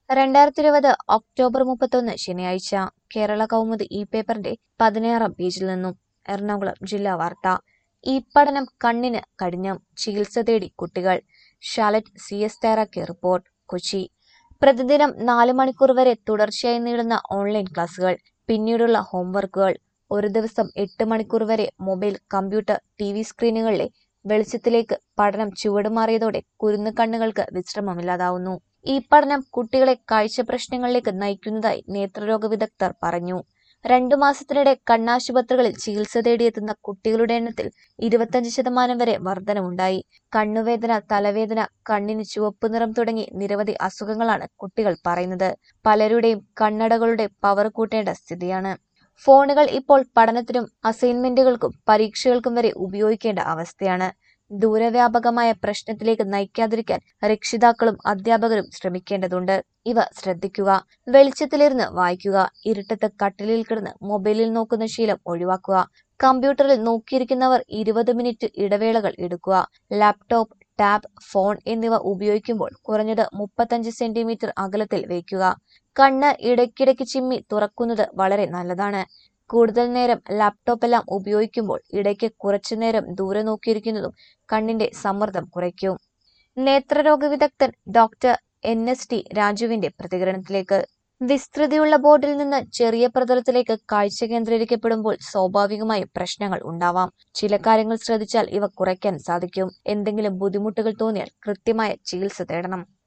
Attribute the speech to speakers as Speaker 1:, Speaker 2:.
Speaker 1: രണ്ടായിരത്തി ഇരുപത് ഒക്ടോബർ മുപ്പത്തൊന്ന് ശനിയാഴ്ച കേരള കൗമുദി ഇ പേപ്പറിന്റെ പതിനാറാം പേജിൽ നിന്നും എറണാകുളം ജില്ലാ വാർത്ത ഈ പഠനം കണ്ണിന് കടിഞ്ഞം ചികിത്സ തേടി കുട്ടികൾ ഷാലറ്റ് സി എസ് തയ്യാറാക്കിയ റിപ്പോർട്ട് കൊച്ചി പ്രതിദിനം നാല് മണിക്കൂർ വരെ തുടർച്ചയായി നീളുന്ന ഓൺലൈൻ ക്ലാസുകൾ പിന്നീടുള്ള ഹോംവർക്കുകൾ ഒരു ദിവസം എട്ട് മണിക്കൂർ വരെ മൊബൈൽ കമ്പ്യൂട്ടർ ടി വി സ്ക്രീനുകളിലെ വെളിച്ചത്തിലേക്ക് പഠനം ചുവടുമാറിയതോടെ കുരുന്നു കണ്ണുകൾക്ക് വിശ്രമമില്ലാതാവുന്നു ഈ പഠനം കുട്ടികളെ കാഴ്ച പ്രശ്നങ്ങളിലേക്ക് നയിക്കുന്നതായി നേത്രരോഗ വിദഗ്ധർ പറഞ്ഞു രണ്ടു മാസത്തിനിടെ കണ്ണാശുപത്രികളിൽ ചികിത്സ തേടിയെത്തുന്ന കുട്ടികളുടെ എണ്ണത്തിൽ ഇരുപത്തഞ്ച് ശതമാനം വരെ വർധനവുണ്ടായി കണ്ണുവേദന തലവേദന കണ്ണിന് ചുവപ്പ് നിറം തുടങ്ങി നിരവധി അസുഖങ്ങളാണ് കുട്ടികൾ പറയുന്നത് പലരുടെയും കണ്ണടകളുടെ പവർ കൂട്ടേണ്ട സ്ഥിതിയാണ് ഫോണുകൾ ഇപ്പോൾ പഠനത്തിനും അസൈൻമെന്റുകൾക്കും പരീക്ഷകൾക്കും വരെ ഉപയോഗിക്കേണ്ട അവസ്ഥയാണ് ദൂരവ്യാപകമായ പ്രശ്നത്തിലേക്ക് നയിക്കാതിരിക്കാൻ രക്ഷിതാക്കളും അധ്യാപകരും ശ്രമിക്കേണ്ടതുണ്ട് ഇവ ശ്രദ്ധിക്കുക വെളിച്ചത്തിലിരുന്ന് വായിക്കുക ഇരുട്ടത്ത് കട്ടിലിൽ കിടന്ന് മൊബൈലിൽ നോക്കുന്ന ശീലം ഒഴിവാക്കുക കമ്പ്യൂട്ടറിൽ നോക്കിയിരിക്കുന്നവർ ഇരുപത് മിനിറ്റ് ഇടവേളകൾ എടുക്കുക ലാപ്ടോപ്പ് ടാബ് ഫോൺ എന്നിവ ഉപയോഗിക്കുമ്പോൾ കുറഞ്ഞത് മുപ്പത്തഞ്ച് സെന്റിമീറ്റർ അകലത്തിൽ വയ്ക്കുക കണ്ണ് ഇടയ്ക്കിടയ്ക്ക് ചിമ്മി തുറക്കുന്നത് വളരെ നല്ലതാണ് കൂടുതൽ നേരം ലാപ്ടോപ്പ് എല്ലാം ഉപയോഗിക്കുമ്പോൾ ഇടയ്ക്ക് കുറച്ചു നേരം ദൂരെ നോക്കിയിരിക്കുന്നതും കണ്ണിന്റെ സമ്മർദ്ദം കുറയ്ക്കും നേത്രരോഗ വിദഗ്ധൻ ഡോക്ടർ എൻ എസ് ടി രാജുവിന്റെ പ്രതികരണത്തിലേക്ക് വിസ്തൃതിയുള്ള ബോർഡിൽ നിന്ന് ചെറിയ പ്രതലത്തിലേക്ക് കാഴ്ച കേന്ദ്രീകരിക്കപ്പെടുമ്പോൾ സ്വാഭാവികമായും പ്രശ്നങ്ങൾ ഉണ്ടാവാം ചില കാര്യങ്ങൾ ശ്രദ്ധിച്ചാൽ ഇവ കുറയ്ക്കാൻ സാധിക്കും എന്തെങ്കിലും ബുദ്ധിമുട്ടുകൾ തോന്നിയാൽ കൃത്യമായ ചികിത്സ തേടണം